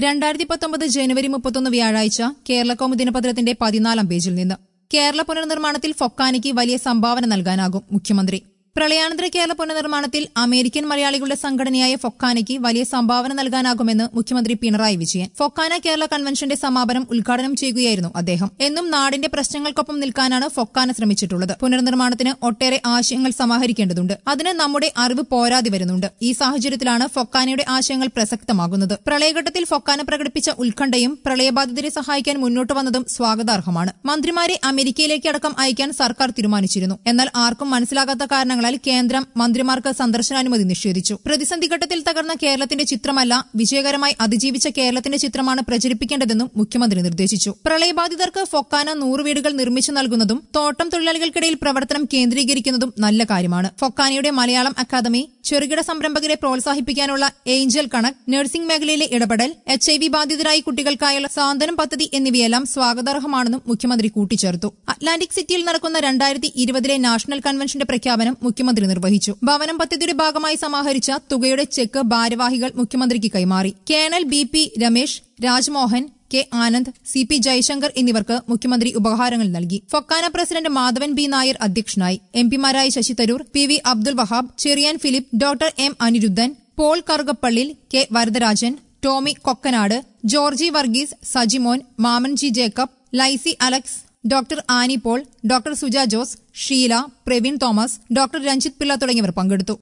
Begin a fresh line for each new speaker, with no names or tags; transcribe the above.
രണ്ടായിരത്തി പത്തൊമ്പത് ജനുവരി മുപ്പത്തൊന്ന് വ്യാഴാഴ്ച കേരളകൗമുദി ദിനപത്രത്തിന്റെ പതിനാലാം പേജിൽ നിന്ന് കേരള പുനർനിർമ്മാണത്തിൽ ഫൊക്കാനയ്ക്ക് വലിയ സംഭാവന നൽകാനാകും മുഖ്യമന്ത്രി പ്രളയാനന്തര കേരള പുനർനിർമ്മാണത്തിൽ അമേരിക്കൻ മലയാളികളുടെ സംഘടനയായ ഫൊക്കാനയ്ക്ക് വലിയ സംഭാവന നൽകാനാകുമെന്ന് മുഖ്യമന്ത്രി പിണറായി വിജയൻ ഫൊക്കാന കേരള കൺവെൻഷന്റെ സമാപനം ഉദ്ഘാടനം ചെയ്യുകയായിരുന്നു അദ്ദേഹം എന്നും നാടിന്റെ പ്രശ്നങ്ങൾക്കൊപ്പം നിൽക്കാനാണ് ഫൊക്കാന ശ്രമിച്ചിട്ടുള്ളത് പുനർനിർമ്മാണത്തിന് ഒട്ടേറെ ആശയങ്ങൾ സമാഹരിക്കേണ്ടതുണ്ട് അതിന് നമ്മുടെ അറിവ് പോരാതെ വരുന്നുണ്ട് ഈ സാഹചര്യത്തിലാണ് ഫൊക്കാനയുടെ ആശയങ്ങൾ പ്രസക്തമാകുന്നത് പ്രളയഘട്ടത്തിൽ ഫൊക്കാന പ്രകടിപ്പിച്ച ഉത്കണ്ഠയും പ്രളയബാധിതരെ സഹായിക്കാൻ മുന്നോട്ട് വന്നതും സ്വാഗതാർഹമാണ് മന്ത്രിമാരെ അമേരിക്കയിലേക്ക് അടക്കം അയക്കാൻ സർക്കാർ തീരുമാനിച്ചിരുന്നു എന്നാൽ ആർക്കും മനസ്സിലാകാത്ത കാരണങ്ങളാൽ കേന്ദ്രം മന്ത്രിമാർക്ക് സന്ദർശനാനുമതി നിഷേധിച്ചു പ്രതിസന്ധി ഘട്ടത്തിൽ തകർന്ന കേരളത്തിന്റെ ചിത്രമല്ല വിജയകരമായി അതിജീവിച്ച കേരളത്തിന്റെ ചിത്രമാണ് പ്രചരിപ്പിക്കേണ്ടതെന്നും മുഖ്യമന്ത്രി നിർദ്ദേശിച്ചു പ്രളയബാധിതർക്ക് ഫൊക്കാന നൂറ് വീടുകൾ നിർമ്മിച്ചു നൽകുന്നതും തോട്ടം തൊഴിലാളികൾക്കിടയിൽ പ്രവർത്തനം കേന്ദ്രീകരിക്കുന്നതും നല്ല കാര്യമാണ് ഫൊക്കാനയുടെ മലയാളം അക്കാദമി ചെറുകിട സംരംഭകരെ പ്രോത്സാഹിപ്പിക്കാനുള്ള ഏഞ്ചൽ കണക്ക് നഴ്സിംഗ് മേഖലയിലെ ഇടപെടൽ എച്ച് ഐ വി ബാധിതരായ കുട്ടികൾക്കായുള്ള സാന്ത്വനം പദ്ധതി എന്നിവയെല്ലാം സ്വാഗതാർഹമാണെന്നും മുഖ്യമന്ത്രി കൂട്ടിച്ചേർത്തു അറ്റ്ലാന്റിക് സിറ്റിയിൽ നടക്കുന്ന രണ്ടായിരത്തി ഇരുപതിലെ നാഷണൽ കൺവെൻഷന്റെ പ്രഖ്യാപനം മുഖ്യമന്ത്രി നിർവഹിച്ചു ഭവനം പദ്ധതിയുടെ ഭാഗമായി സമാഹരിച്ച തുകയുടെ ചെക്ക് ഭാരവാഹികൾ മുഖ്യമന്ത്രിക്ക് കൈമാറി colonel B P Ramesh Rajmohan K Anand C P Jayashankar എന്നിവർക്ക് മുഖ്യമന്ത്രി ഉപഹാരങ്ങൾ നൽകി ഫൊക്കാന പ്രസിഡന്റ് മാധവൻ ബി നായർ അധ്യക്ഷനായി എം പിമാരായ Shashi Tharoor P V Abdul Wahab Cheriyan Philip doctor M Anirudhan Paul Karukappallil K Varadarajan Tomy Kokkanad Georgy Varghese Sajimon Mammen G Jacob Lysi Alex doctor Annie Paul doctor Suja Jose Sheela Praveen Thomas doctor Ranjith Pillai തുടങ്ങിയവർ പങ്കെടുത്തു